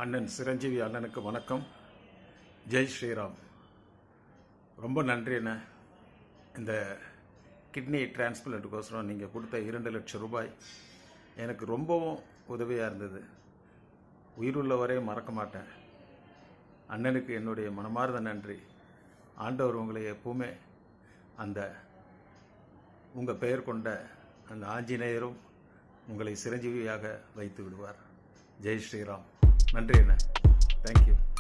அண்ணன் சிரஞ்சீவி அண்ணனுக்கு வணக்கம் ஜெய் ஸ்ரீராம் ரொம்ப நன்றி அண்ணா இந்த கிட்னி டிரான்ஸ்பிளண்ட்டுக்கோசரம் நீங்கள் கொடுத்த இரண்டு லட்சம் ரூபாய் எனக்கு ரொம்பவும் உதவியாக இருந்தது உயிருள்ளவரை மறக்க மாட்டேன் அண்ணனுக்கு என்னுடைய மனமார்ந்த நன்றி ஆண்டவர் உங்களை எப்பவுமே அந்த உங்கள் பெயர் கொண்ட அந்த ஆஞ்சநேயரும் உங்களை சிரஞ்சீவியாக வைத்து விடுவார் ஜெய் ஸ்ரீராம் நன்றி அண்ணா தேங்க்யூ